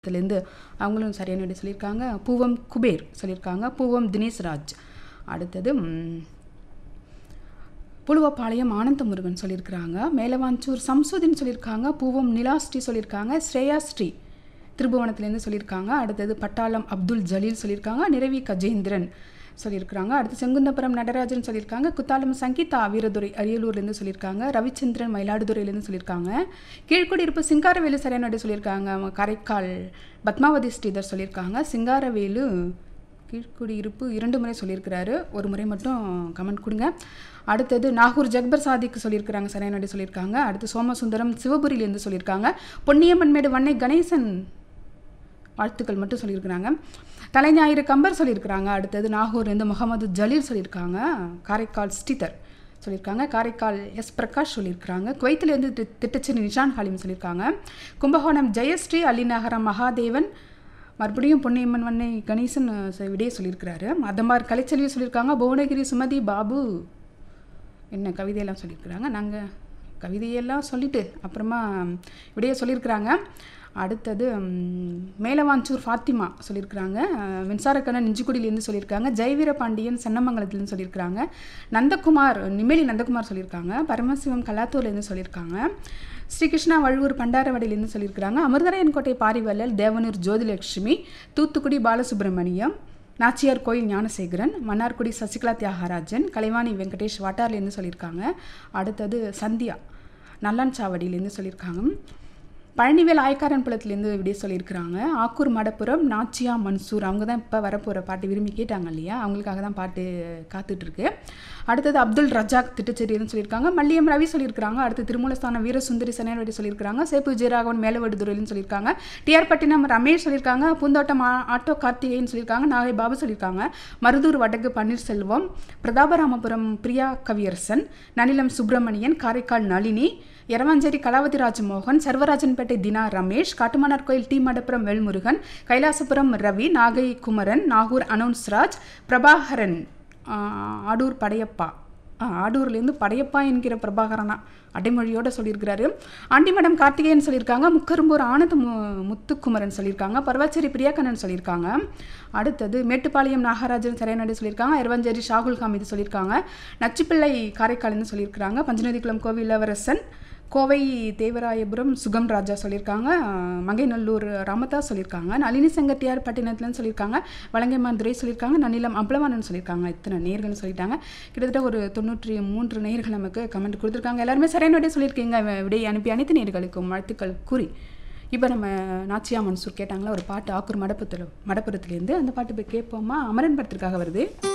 இதுலேருந்து அவங்களும் சரியான விடை சொல்லியிருக்காங்க பூவம் குபேர் சொல்லியிருக்காங்க பூவம் தினேஷ்ராஜ் அடுத்தது ம், புலுவப்பாளையம் ஆனந்த முருகன் சொல்லியிருக்கிறாங்க மேலவாஞ்சூர் சம்சுதீன் சொல்லியிருக்காங்க பூவம் நிலாஸ்ரீ சொல்லியிருக்காங்க ஸ்ரேயா ஸ்ரீ திருபுவனத்துலேருந்து சொல்லியிருக்காங்க அடுத்தது பட்டாளம் அப்துல் ஜலீல் சொல்லியிருக்காங்க நிரவி கஜேந்திரன் சொல்லியிருக்கிறாங்க அடுத்து செங்குந்தபுரம் நடராஜன் சொல்லியிருக்காங்க குத்தாலம் சங்கீதா வீரதுரை அரியலூர்லேருந்து சொல்லியிருக்காங்க ரவிச்சந்திரன் மயிலாடுதுறையிலேருந்து சொல்லியிருக்காங்க கீழ்குடியிருப்பு சிங்காரவேலு சரியான சொல்லியிருக்காங்க அவங்க காரைக்கால் பத்மாவதி ஸ்ரீதர் சொல்லியிருக்காங்க சிங்காரவேலு கீழ்குடியிருப்பு இரண்டு முறை சொல்லியிருக்கிறாரு ஒரு முறை மட்டும் கமெண்ட் கொடுங்க அடுத்தது நாகூர் ஜக்பர் சாதிக்கு சொல்லியிருக்கிறாங்க சரியான சொல்லியிருக்காங்க அடுத்து சோமசுந்தரம் சிவபுரியிலேருந்து சொல்லியிருக்காங்க பொன்னியம்மன்மேடு வன்னை கணேசன் வாழ்த்துக்கள் மட்டும் சொல்லியிருக்கிறாங்க தலைஞாயிறு கம்பர் சொல்லியிருக்கிறாங்க அடுத்தது நாகூர்லேருந்து முகமது ஜலீல் சொல்லியிருக்காங்க காரைக்கால் ஸ்ரீதர் சொல்லியிருக்காங்க காரைக்கால் எஸ் பிரகாஷ் சொல்லியிருக்கிறாங்க குவைத்திலேருந்து தி- திட்டச்சேரி நிஷான் ஹாலிம் சொல்லியிருக்காங்க கும்பகோணம் ஜெயஸ்ரீ அலிநகரம் மகாதேவன் மறுபடியும் பொன்னியம்மன் வண்ணை கணேசன் அஹ், விடையை சொல்லியிருக்கிறாரு அதம்பார் கலைச்செல்வி சொல்லியிருக்காங்க புவனகிரி சுமதி பாபு என்ன கவிதையெல்லாம் சொல்லியிருக்கிறாங்க நாங்கள் கவிதையெல்லாம் சொல்லிட்டு அப்புறமா விடைய சொல்லியிருக்கிறாங்க அடுத்தது ம், மேலவாஞ்சூர் ஃபாத்திமா சொல்லியிருக்கிறாங்க அஹ், மின்சாரக்கண்ணன் நெஞ்சுக்குடியிலேருந்து சொல்லியிருக்காங்க ஜெயவீர பாண்டியன் சென்னமங்கலத்துலேருந்து சொல்லியிருக்கிறாங்க நந்தகுமார் நிமேலி நந்தகுமார் சொல்லியிருக்காங்க பரமசிவம் கலாத்தூர்லேருந்து சொல்லியிருக்காங்க ஸ்ரீகிருஷ்ணா வழுவூர் பண்டாரவடியிலேருந்து சொல்லியிருக்கிறாங்க அமிர்தராயன் கோட்டை பாரிவள்ளல் தேவனூர் ஜோதிலட்சுமி தூத்துக்குடி பாலசுப்ரமணியம் நாச்சியார் கோயில் ஞானசேகரன் மன்னார்குடி சசிகலா தியாகராஜன் கலைவாணி வெங்கடேஷ் வாட்டார்லேருந்து சொல்லியிருக்காங்க அடுத்தது சந்தியா நல்லான் சாவடியிலேருந்து சொல்லியிருக்காங்க பழனிவேல் ஆயக்காரன் புலத்துலேருந்து இப்படியே சொல்லியிருக்கிறாங்க ஆக்கூர் மடப்புரம் நாச்சியா மன்சூர் அவங்க தான் இப்போ வரப்போகிற பாட்டு விரும்பி கேட்டாங்க இல்லையா அவங்களுக்காக தான் பாட்டு காத்துட்ருக்கு அடுத்தது அப்துல் ரஜாக் திட்டச்சேரின்னு சொல்லியிருக்காங்க மல்லியம் ரவி சொல்லியிருக்காங்க அடுத்து திருமூலஸ்தானம் வீரசுந்தரி சனேல்வடி சொல்லியிருக்காங்க சேப்பு விஜயராகவன் மேலவடுதுறையிலும் சொல்லியிருக்காங்க டிஆர் பட்டினம் ரமேஷ் சொல்லியிருக்காங்க பூந்தோட்டம் ஆ- ஆட்டோ கார்த்திகேயன் சொல்லியிருக்காங்க நாகை பாபு சொல்லியிருக்காங்க மருதூர் வடக்கு பன்னீர்செல்வம் பிரதாபராமபுரம் பிரியா கவியரசன் நனிலம் சுப்பிரமணியன் காரைக்கால் நளினி எரவாஞ்சேரி கலாவதி ராஜமோகன் சர்வராஜன்பேட்டை தினா ரமேஷ் காட்டுமன்னார் கோயில் டி மடப்புரம் வேல்முருகன் கைலாசபுரம் ரவி நாகை குமரன் நாகூர் அனௌன்ஸ்ராஜ் பிரபாகரன் ஆ, ஆடூர் படையப்பா ஆ, ஆடூர்லேருந்து படையப்பா என்கிற பிரபாகரனா அடைமொழியோட சொல்லியிருக்கிறாரு ஆண்டிமடம் கார்த்திகேயன் சொல்லியிருக்காங்க முக்கரும்பூர் ஆனந்த மு- முத்துக்குமரன் சொல்லியிருக்காங்க பர்வாச்சேரி பிரியாக்கண்ணன் சொல்லியிருக்காங்க அடுத்தது மேட்டுப்பாளையம் நாகராஜன் சரையநாடு சொல்லியிருக்காங்க எரவஞ்சேரி ஷாகுல் ஹாமிது சொல்லியிருக்காங்க நச்சுப்பிள்ளை காரைக்கால்னு சொல்லியிருக்காங்க பஞ்சநதிக்குளம் கோவில் இளவரசன் கோவை தேவராயபுரம் சுகம் ராஜா சொல்லியிருக்காங்க மங்கைநல்லூர் ராமதாஸ் சொல்லியிருக்காங்க நளினி செங்கட்டியார் பட்டினத்துலன்னு சொல்லியிருக்காங்க வலங்கைமாந்துரை சொல்லியிருக்காங்க நன்னிலம் அம்பலவானன் சொல்லியிருக்காங்க இத்தனை நேர்கள்னு சொல்லிட்டாங்க கிட்டத்தட்ட ஒரு தொண்ணூற்றி மூன்று நேர்கள் நமக்கு கமெண்ட் கொடுத்துருக்காங்க எல்லாருமே சரியான விடை சொல்லியிருக்கீங்க வி- விடை அனுப்பி அனைத்து நேர்களுக்கும் வாழ்த்துக்கள் கூறி இப்போ நம்ம நாச்சியா மன்சூர் கேட்டாங்களா ஒரு பாட்டு ஆக்கூர் மடப்புத்துல மடப்புறத்துலேருந்து அந்த பாட்டு போய் கேட்போமா அமரன் படத்திற்காக வருது